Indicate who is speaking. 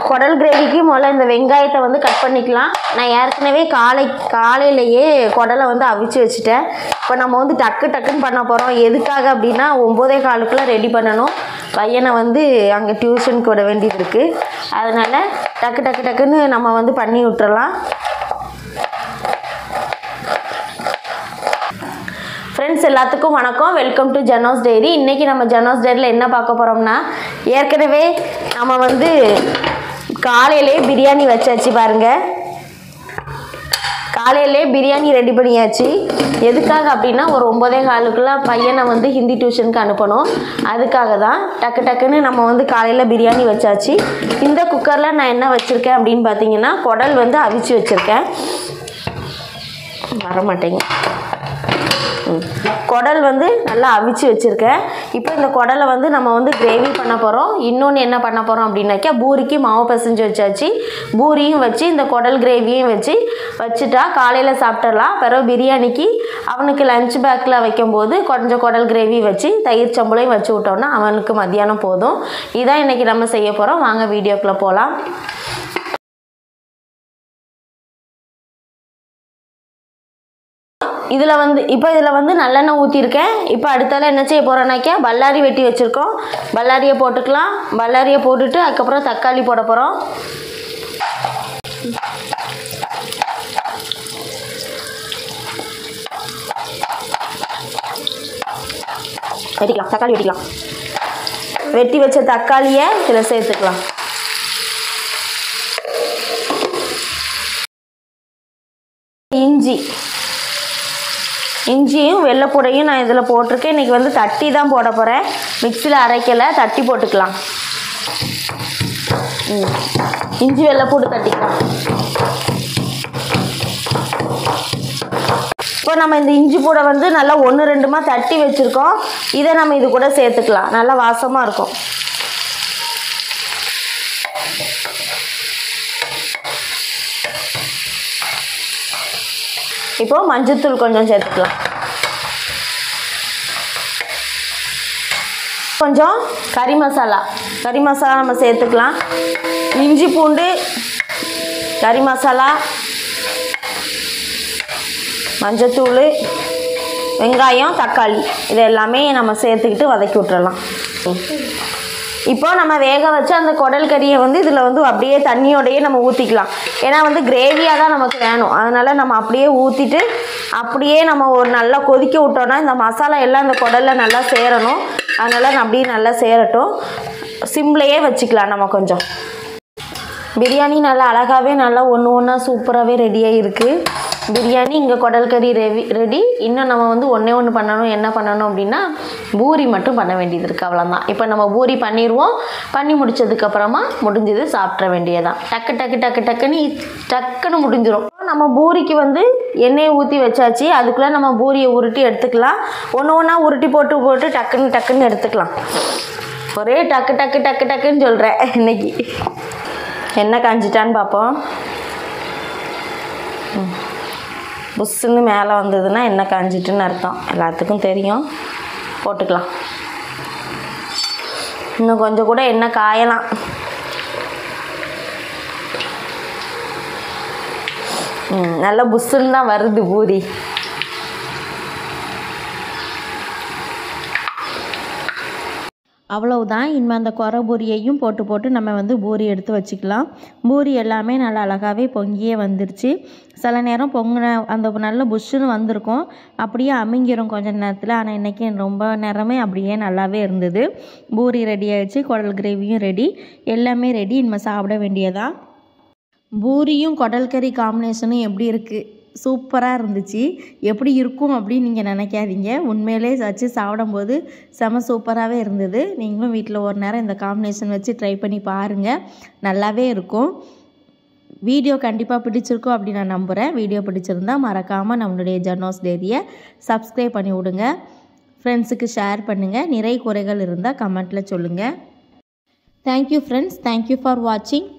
Speaker 1: குடல் கிரேவிக்கு முதல்ல இந்த வெங்காயத்தை வந்து கட் பண்ணிக்கலாம் நான் ஏற்கனவே காலை காலையிலேயே குடலை வந்து அவிச்சு வச்சுட்டேன் இப்போ நம்ம வந்து டக்கு டக்குன்னு பண்ண போகிறோம் எதுக்காக அப்படின்னா ஒம்போதே காலுக்குள்ளே ரெடி பண்ணணும் பையனை வந்து அங்கே டியூஷனுக்கு விட வேண்டியது இருக்குது அதனால் டக்கு டக்கு டக்குன்னு நம்ம வந்து பண்ணி விட்டுறலாம் ஃப்ரெண்ட்ஸ் எல்லாத்துக்கும் வணக்கம் வெல்கம் டு ஜனோஸ் டைரி இன்றைக்கி நம்ம ஜனோஸ் டைரியில் என்ன பார்க்க போகிறோம்னா ஏற்கனவே நம்ம வந்து காலையிலே பிரியாணி வச்சாச்சு பாருங்கள் காலையிலே பிரியாணி ரெடி பண்ணியாச்சு எதுக்காக அப்படின்னா ஒரு ஒம்பதே காலுக்குள்ளே பையனை வந்து ஹிந்தி டியூஷனுக்கு அனுப்பணும் அதுக்காக தான் டக்கு டக்குன்னு நம்ம வந்து காலையில் பிரியாணி வச்சாச்சு இந்த குக்கரில் நான் என்ன வச்சுருக்கேன் அப்படின்னு பார்த்தீங்கன்னா குடல் வந்து அவிச்சு வச்சுருக்கேன் வர மாட்டேங்க ம். குடல் வந்து நல்லா அவிச்சு வச்சுருக்கேன் இப்போ இந்த குடலை வந்து நம்ம வந்து கிரேவி பண்ண போகிறோம் இன்னொன்று என்ன பண்ண போகிறோம் அப்படின்னாக்கா பூரிக்கு மாவு பிசைஞ்சு வச்சாச்சு பூரியும் வச்சு இந்த குடல் கிரேவியும் வச்சு வச்சுட்டா காலையில் சாப்பிட்டுடலாம் பிறகு பிரியாணிக்கு அவனுக்கு லஞ்ச் பேக்கில் வைக்கும்போது கொஞ்சம் குடல் கிரேவி வச்சு தயிர் சம்பளையும் வச்சு விட்டோம்னா அவனுக்கு மத்தியானம் போதும் இதான் இன்றைக்கி நம்ம செய்ய போகிறோம் வாங்க வீடியோக்குள்ளே போகலாம் இதில் வந்து இப்போ இதில் வந்து நல்லெண்ணெய் ஊற்றிருக்கேன் இப்போ அடுத்தால என்ன செய்ய போகிறோன்னாக்கா பல்லாரி வெட்டி வச்சுருக்கோம் பல்லாரியை போட்டுக்கலாம் பல்லாரியை போட்டுட்டு அதுக்கப்புறம் தக்காளி போட போகிறோம் வெட்டிக்கலாம் தக்காளி வெட்டிக்கலாம் வெட்டி வச்ச தக்காளியை இதில் சேர்த்துக்கலாம் இஞ்சி இஞ்சியும் வெள்ளைப்பூடையும் நான் இதில் போட்டிருக்கேன் இன்றைக்கி வந்து தட்டி தான் போட போகிறேன் மிக்சியில் அரைக்கலை தட்டி போட்டுக்கலாம் ம். இஞ்சி வெள்ளைப்பூடு தட்டிக்கலாம் இப்போ நம்ம இந்த இஞ்சி பூடை வந்து நல்லா ஒன்று ரெண்டுமா தட்டி வச்சுருக்கோம் இதை நம்ம இது கூட சேர்த்துக்கலாம் நல்லா வாசமாக இருக்கும் இப்போ மஞ்சத்தூள் கொஞ்சம் சேர்த்துக்கலாம் கொஞ்சம் கறி மசாலா கறி மசாலா நம்ம சேர்த்துக்கலாம் இஞ்சி பூண்டு கறி மசாலா மஞ்சத்தூள் வெங்காயம் தக்காளி இது எல்லாமே நம்ம சேர்த்துக்கிட்டு வதக்கி விட்டுறலாம் ம். இப்போ நம்ம வேக வச்சு அந்த குடல் கறியை வந்து இதில் வந்து அப்படியே தண்ணியோடையே நம்ம ஊற்றிக்கலாம் ஏன்னா வந்து கிரேவியாக தான் நமக்கு வேணும் அதனால் நம்ம அப்படியே ஊற்றிட்டு அப்படியே நம்ம ஒரு நல்லா கொதிக்க விட்டோன்னா இந்த மசாலா எல்லாம் இந்த குடலில் நல்லா சேரணும் அதனால் நான் அப்படியே நல்லா சேரட்டும் சிம்லேயே வச்சுக்கலாம் நம்ம கொஞ்சம் பிரியாணி நல்லா அழகாகவே நல்லா ஒன்று ஒன்றா சூப்பராகவே ரெடியாக இருக்குது பிரியாணி இங்கே குடல் கறி ரெவி ரெடி இன்னும் நம்ம வந்து ஒன்றே ஒன்று பண்ணணும் என்ன பண்ணணும் அப்படின்னா பூரி மட்டும் பண்ண வேண்டியது இருக்குது அவ்வளோதான் இப்போ நம்ம பூரி பண்ணிடுவோம் பண்ணி முடிச்சதுக்கப்புறமா முடிஞ்சது சாப்பிட்ற வேண்டியதான் டக்கு டக்கு டக்கு டக்குன்னு டக்குன்னு முடிஞ்சிடும் நம்ம பூரிக்கு வந்து எண்ணெயை ஊற்றி வச்சாச்சு அதுக்குள்ளே நம்ம பூரியை உருட்டி எடுத்துக்கலாம் ஒன்று ஒன்றா உருட்டி போட்டு போட்டு டக்குன்னு டக்குன்னு எடுத்துக்கலாம் ஒரே டக்கு டக்கு டக்கு டக்குன்னு சொல்கிறேன் இன்னைக்கு என்ன காஞ்சிட்டான்னு பார்ப்போம் ம். புஷ்ஷுன்னு மேலே வந்ததுன்னா என்ன காஞ்சிட்டுன்னு அர்த்தம் எல்லாத்துக்கும் தெரியும் போட்டுக்கலாம் இன்னும் கொஞ்சம் கூட எண்ணெய் காயலாம் ம், நல்லா புஷ்ஷுன்னு தான் வருது பூரி
Speaker 2: அவ்வளவுதான் இனிமேல் அந்த குறை பூரியையும் போட்டு போட்டு நம்ம வந்து பூரி எடுத்து வச்சுக்கலாம் பூரி எல்லாமே நல்லா அழகாகவே பொங்கியே வந்துருச்சு சில நேரம் பொங்கின அந்த நல்ல புஷ்ஷுன்னு வந்திருக்கும் அப்படியே அமுங்கிரும் கொஞ்ச நேரத்தில் ஆனால் இன்றைக்கி ரொம்ப நேரமே அப்படியே நல்லாவே இருந்தது பூரி ரெடி ஆயிடுச்சு குடல் கிரேவியும் ரெடி எல்லாமே ரெடி இனிமேல் சாப்பிட வேண்டியதான் பூரியும் குடல் கறி காம்பினேஷனும் எப்படி இருக்குது சூப்பராக இருந்துச்சு எப்படி இருக்கும் அப்படின்னு நீங்கள் நினைக்காதீங்க உண்மையிலே வச்சு சாப்பிடும்போது செம சூப்பராகவே இருந்தது நீங்களும் வீட்டில் ஒரு நேரம் இந்த காம்பினேஷன் வச்சு ட்ரை பண்ணி பாருங்கள் நல்லாவே இருக்கும் வீடியோ கண்டிப்பாக பிடிச்சிருக்கும் அப்படின்னு நான் நம்புகிறேன் வீடியோ பிடிச்சிருந்தா மறக்காமல் நம்மளுடைய ஜனோஸ் டேரியை சப்ஸ்கிரைப் பண்ணி விடுங்க ஃப்ரெண்ட்ஸுக்கு ஷேர் பண்ணுங்கள் நிறை குறைகள் இருந்தால் கமெண்ட்டில் சொல்லுங்கள் தேங்க்யூ ஃப்ரெண்ட்ஸ் தேங்க்யூ ஃபார் வாட்சிங்